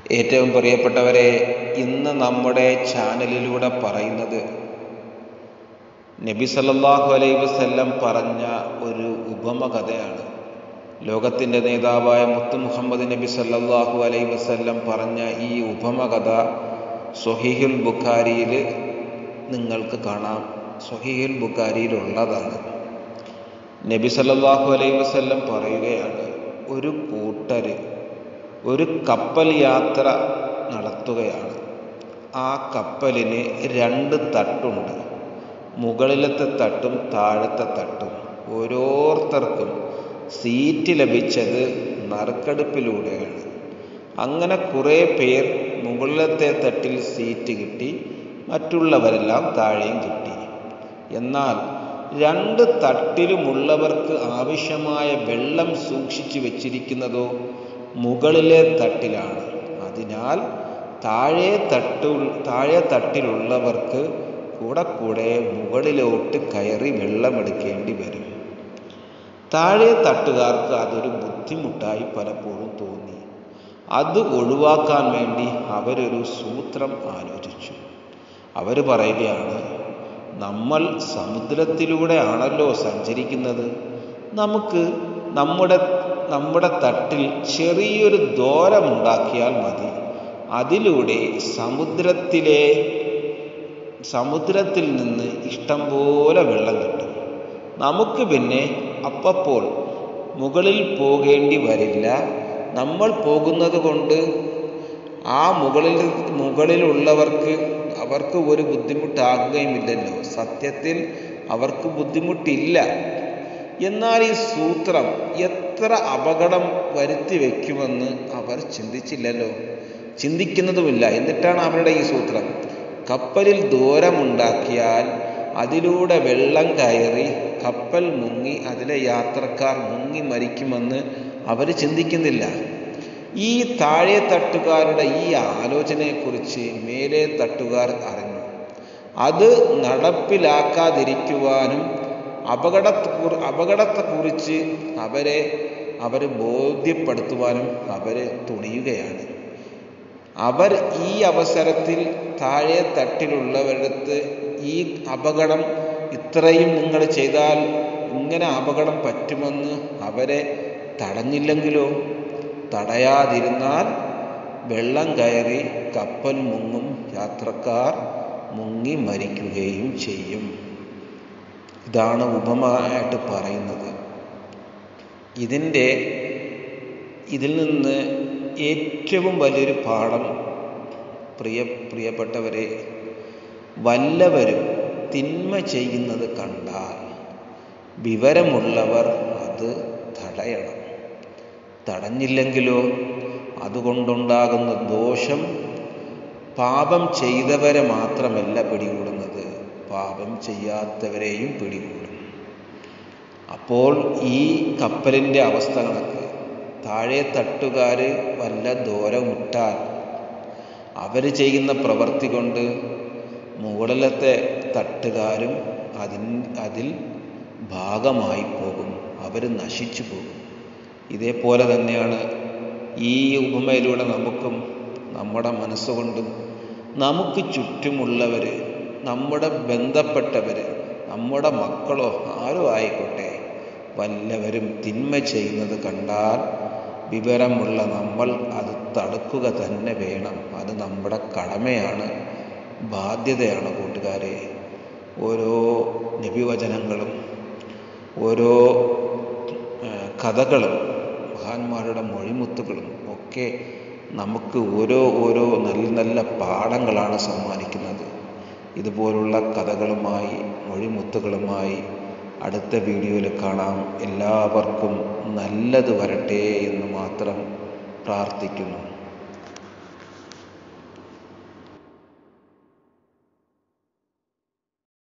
ഏറ്റവും പ്രിയപ്പെട്ടവരെ ഇന്ന് നമ്മുടെ ചാനലിലൂടെ പറയുന്നത് നബി സല്ലല്ലാഹു അലൈഹി വസല്ലം പറഞ്ഞ ഒരു ഉപമ കഥയാണ് ലോകത്തിൻ്റെ നേതാവായ മുത്തു മുഹമ്മദ് നബി സല്ലല്ലാഹു അലൈഹി വസല്ലം പറഞ്ഞ ഈ ഉപമ കഥ സ്വഹീഹുൽ ബുഖാരിയിൽ നിങ്ങൾക്ക് കാണാം സ്വഹീഹുൽ ബുഖാരിയിലുള്ളതാണ് നബി സല്ലല്ലാഹു അലൈഹി വസല്ലം പറയുകയാണ് ഒരു കൂട്ടര് ഒരു കപ്പൽ യാത്ര നടത്തുകയാണ് ആ കപ്പലിന് രണ്ട് തട്ടുണ്ട് മുകളിലത്തെ തട്ടും താഴത്തെ തട്ടും ഓരോരുത്തർക്കും സീറ്റ് ലഭിച്ചത് നറുക്കെടുപ്പിലൂടെയാണ് അങ്ങനെ കുറേ പേർ മുകളിലത്തെ തട്ടിൽ സീറ്റ് കിട്ടി മറ്റുള്ളവരെല്ലാം താഴെയും കിട്ടി എന്നാൽ രണ്ട് തട്ടിലുമുള്ളവർക്ക് ആവശ്യമായ വെള്ളം സൂക്ഷിച്ചു വച്ചിരിക്കുന്നതോ മുകളിലെ തട്ടിലാണ് അതിനാൽ താഴെ തട്ടു താഴെ തട്ടിലുള്ളവർക്ക് കൂടെ കൂടെ മുകളിലോട്ട് കയറി വെള്ളമെടുക്കേണ്ടി വരും താഴെ തട്ടുകാർക്ക് അതൊരു ബുദ്ധിമുട്ടായി പലപ്പോഴും തോന്നി അത് ഒഴിവാക്കാൻ വേണ്ടി അവരൊരു സൂത്രം ആലോചിച്ചു അവർ പറയുകയാണ് നമ്മൾ സമുദ്രത്തിലൂടെ ആണല്ലോ സഞ്ചരിക്കുന്നത് നമുക്ക് നമ്മുടെ നമ്മുടെ തട്ടിൽ ചെറിയൊരു ദ്വാരമുണ്ടാക്കിയാൽ മതി അതിലൂടെ സമുദ്രത്തിലെ സമുദ്രത്തിൽ നിന്ന് ഇഷ്ടം പോലെ വെള്ളം കിട്ടും നമുക്ക് പിന്നെ അപ്പപ്പോൾ മുകളിൽ പോകേണ്ടി വരില്ല നമ്മൾ പോകുന്നത് കൊണ്ട് ആ മുകളിൽ മുകളിലുള്ളവർക്ക് അവർക്ക് ഒരു ബുദ്ധിമുട്ടാകുകയുമില്ലല്ലോ സത്യത്തിൽ അവർക്ക് ബുദ്ധിമുട്ടില്ല എന്നാൽ ഈ സൂത്രം എത്ര അപകടം വരുത്തി വയ്ക്കുമെന്ന് അവർ ചിന്തിച്ചില്ലല്ലോ ചിന്തിക്കുന്നതുമില്ല എന്നിട്ടാണ് അവരുടെ ഈ സൂത്രം കപ്പലിൽ ദൂരമുണ്ടാക്കിയാൽ അതിലൂടെ വെള്ളം കയറി കപ്പൽ മുങ്ങി അതിലെ യാത്രക്കാർ മുങ്ങി മരിക്കുമെന്ന് അവർ ചിന്തിക്കുന്നില്ല ഈ താഴെ തട്ടുകാരുടെ ഈ ആലോചനയെക്കുറിച്ച് മേലെ തട്ടുകാർ അറിഞ്ഞു അത് നടപ്പിലാക്കാതിരിക്കുവാനും അപകടത്തെ അപകടത്തെക്കുറിച്ച് അവരെ അവർ ബോധ്യപ്പെടുത്തുവാനും അവർ തുണിയുകയാണ് അവർ ഈ അവസരത്തിൽ താഴെ തട്ടിലുള്ളവരടുത്ത് ഈ അപകടം ഇത്രയും നിങ്ങൾ ചെയ്താൽ ഇങ്ങനെ അപകടം പറ്റുമെന്ന് അവരെ തടഞ്ഞില്ലെങ്കിലോ തടയാതിരുന്നാൽ വെള്ളം കയറി കപ്പൽ മുങ്ങും യാത്രക്കാർ മുങ്ങി മരിക്കുകയും ചെയ്യും ഇതാണ് ഉപമയായിട്ട് പറയുന്നത് ഇതിൻ്റെ ഇതിൽ നിന്ന് ഏറ്റവും വലിയൊരു പാഠം പ്രിയ പ്രിയപ്പെട്ടവരെ വല്ലവരും തിന്മ ചെയ്യുന്നത് കണ്ടാൽ വിവരമുള്ളവർ അത് തടയണം തടഞ്ഞില്ലെങ്കിലോ അതുകൊണ്ടുണ്ടാകുന്ന ദോഷം പാപം ചെയ്തവരെ മാത്രമല്ല പിടികൂടുന്നത് പാപം ചെയ്യാത്തവരെയും പിടികൂടും അപ്പോൾ ഈ കപ്പലിൻ്റെ അവസ്ഥ കണക്ക് താഴെ തട്ടുകാർ വല്ല ദൂരമിട്ടാൽ അവർ ചെയ്യുന്ന പ്രവൃത്തി കൊണ്ട് മുകളിലത്തെ തട്ടുകാരും അതിൻ അതിൽ ഭാഗമായി പോകും അവർ നശിച്ചു പോകും ഇതേപോലെ തന്നെയാണ് ഈ ഉപമയിലൂടെ നമുക്കും നമ്മുടെ മനസ്സുകൊണ്ടും നമുക്ക് ചുറ്റുമുള്ളവർ നമ്മുടെ ബന്ധപ്പെട്ടവർ നമ്മുടെ മക്കളോ ആരും ആയിക്കോട്ടെ വല്ലവരും തിന്മ ചെയ്യുന്നത് കണ്ടാൽ വിവരമുള്ള നമ്മൾ അത് തടുക്കുക തന്നെ വേണം അത് നമ്മുടെ കടമയാണ് ബാധ്യതയാണ് കൂട്ടുകാരെ ഓരോ നബിവചനങ്ങളും ഓരോ കഥകളും മഹാന്മാരുടെ മൊഴിമുത്തുകളും ഒക്കെ നമുക്ക് ഓരോ ഓരോ നല്ല നല്ല പാഠങ്ങളാണ് സമ്മാനിക്കുന്നത് ഇതുപോലുള്ള കഥകളുമായി മൊഴിമുത്തുകളുമായി അടുത്ത വീഡിയോയിൽ കാണാം എല്ലാവർക്കും നല്ലത് വരട്ടെ എന്ന് മാത്രം പ്രാർത്ഥിക്കുന്നു